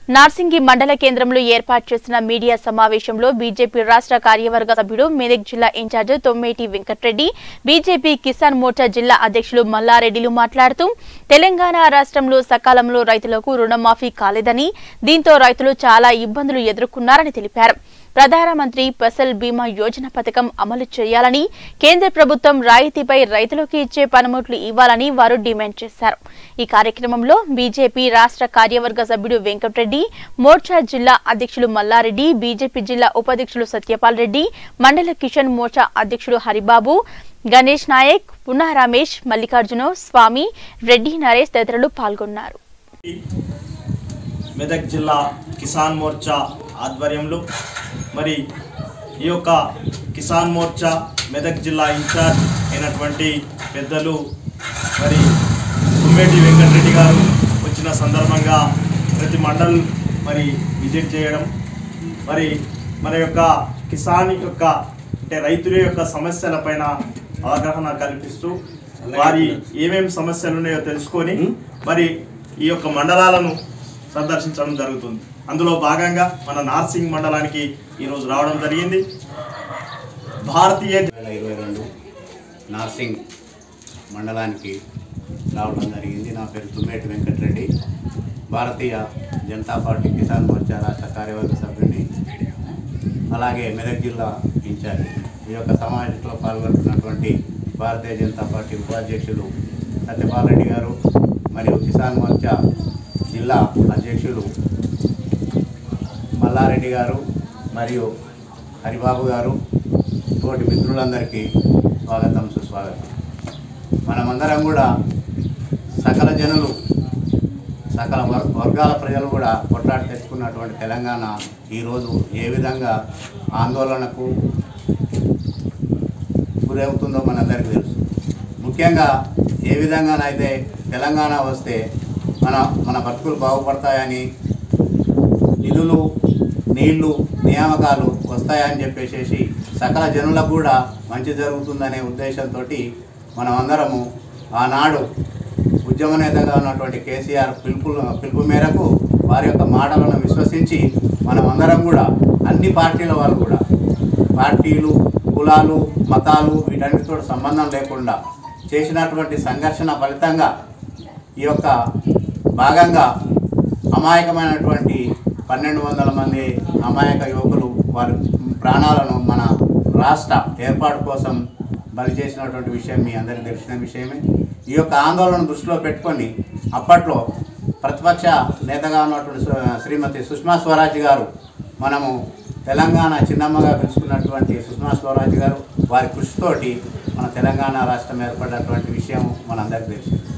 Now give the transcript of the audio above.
నార్సింగి మండల కేంద్రంలో ఏర్పాటు చేసిన మీడియా సమావేశంలో బీజేపీ రాష్ట్ర కార్యవర్గ సభ్యుడు మెదక్ జిల్లా ఇన్ఛార్జ్ తొమ్మేటి వెంకట్రెడ్డి బీజేపీ కిసాన్ మోర్చా జిల్లా అధ్యక్షులు మల్లారెడ్డిలు మాట్లాడుతూ తెలంగాణ రాష్ట్రంలో సకాలంలో రైతులకు రుణమాఫీ కాలేదని దీంతో రైతులు చాలా ఇబ్బందులు ఎదుర్కొన్నారని తెలిపారు ప్రధానమంత్రి ఫసల్ బీమా యోజన పథకం అమలు చేయాలని కేంద్ర ప్రభుత్వం రాయితీపై రైతులకు ఇచ్చే పనిముట్లు ఇవ్వాలని వారు డిమాండ్ చేశారు ఈ కార్యక్రమంలో బీజేపీ రాష్ట్ర కార్యవర్గ సభ్యుడు వెంకటరెడ్డి మోర్చా జిల్లా అధ్యక్షులు మల్లారెడ్డి బీజేపీ జిల్లా ఉపాధ్యక్షులు సత్యపాల్ రెడ్డి మండల కిషన్ మోర్చా అధ్యక్షుడు హరిబాబు గణేష్ నాయక్ పున్నా రమేష్ మల్లికార్జున స్వామి రెడ్డి నరేష్ తదితరులు పాల్గొన్నారు మెదక్ జిల్లా కిసాన్ మోర్చా ఆధ్వర్యంలో మరి ఈ యొక్క కిసాన్ మోర్చా మెదక్ జిల్లా ఇన్ఛార్జ్ అయినటువంటి పెద్దలు మరి తుమ్మేటి వెంకటరెడ్డి గారు వచ్చిన సందర్భంగా ప్రతి మండల్ మరి విజిట్ చేయడం మరి మన యొక్క కిసాన్ యొక్క అంటే రైతుల యొక్క సమస్యలపైన అవగాహన కల్పిస్తూ వారి ఏమేమి సమస్యలు ఉన్నాయో తెలుసుకొని మరి ఈ యొక్క మండలాలను సందర్శించడం జరుగుతుంది అందులో భాగంగా మన నార్సింగ్ మండలానికి ఈరోజు రావడం జరిగింది భారతీయ వేల ఇరవై రెండు నార్సింగ్ మండలానికి రావడం జరిగింది నా పేరు తుమ్మేటి వెంకటరెడ్డి భారతీయ జనతా పార్టీ కిసాన్ మోర్చా రాష్ట్ర కార్యవర్గ సభ్యుడిని అలాగే మెదక్ జిల్లా ఇన్ఛార్జ్ ఈ యొక్క సమావేశంలో పాల్గొంటున్నటువంటి భారతీయ జనతా పార్టీ ఉపాధ్యక్షులు సత్యపాల్ రెడ్డి గారు మరియు కిసాన్ మోర్చా జిల్లా అధ్యక్షులు మల్లారెడ్డి గారు మరియు హరిబాబు గారు తోటి మిత్రులందరికీ స్వాగతం సుస్వాగతం మనమందరం కూడా సకల జనులు సకల వర్ వర్గాల ప్రజలు కూడా కొట్లాడి తెచ్చుకున్నటువంటి తెలంగాణ ఈరోజు ఏ విధంగా ఆందోళనకు గురవుతుందో మనందరికీ తెలుసు ముఖ్యంగా ఏ విధంగానైతే తెలంగాణ వస్తే మన మన బతుకులు బాగుపడతాయని నిధులు నీళ్లు నియామకాలు వస్తాయని చెప్పేసి సకల జనులకు కూడా మంచి జరుగుతుందనే ఉద్దేశంతో మనం అందరము ఆనాడు ఉద్యమ నేతగా ఉన్నటువంటి కేసీఆర్ పిలుపు పిలుపు మేరకు వారి యొక్క మాటలను విశ్వసించి మనం అందరం కూడా అన్ని పార్టీల వాళ్ళు కూడా పార్టీలు కులాలు మతాలు వీటన్నిటితో సంబంధం లేకుండా చేసినటువంటి సంఘర్షణ ఫలితంగా ఈ యొక్క భాగంగా అమాయకమైనటువంటి పన్నెండు వందల మంది అమాయక యువకులు వారి ప్రాణాలను మన రాష్ట్ర ఏర్పాటు కోసం బలి చేసినటువంటి విషయం మీ అందరికీ తెలిసిన విషయమే ఈ యొక్క ఆందోళన దృష్టిలో పెట్టుకొని అప్పట్లో ప్రతిపక్ష నేతగా ఉన్నటువంటి సు- శ్రీమతి సుష్మా స్వరాజ్ గారు మనము తెలంగాణ చిన్నమ్మగా పిలుచుకున్నటువంటి సుష్మా స్వరాజ్ గారు వారి కృషితోటి మన తెలంగాణ రాష్ట్రం ఏర్పడినటువంటి విషయం మనందరికీ తెలుసు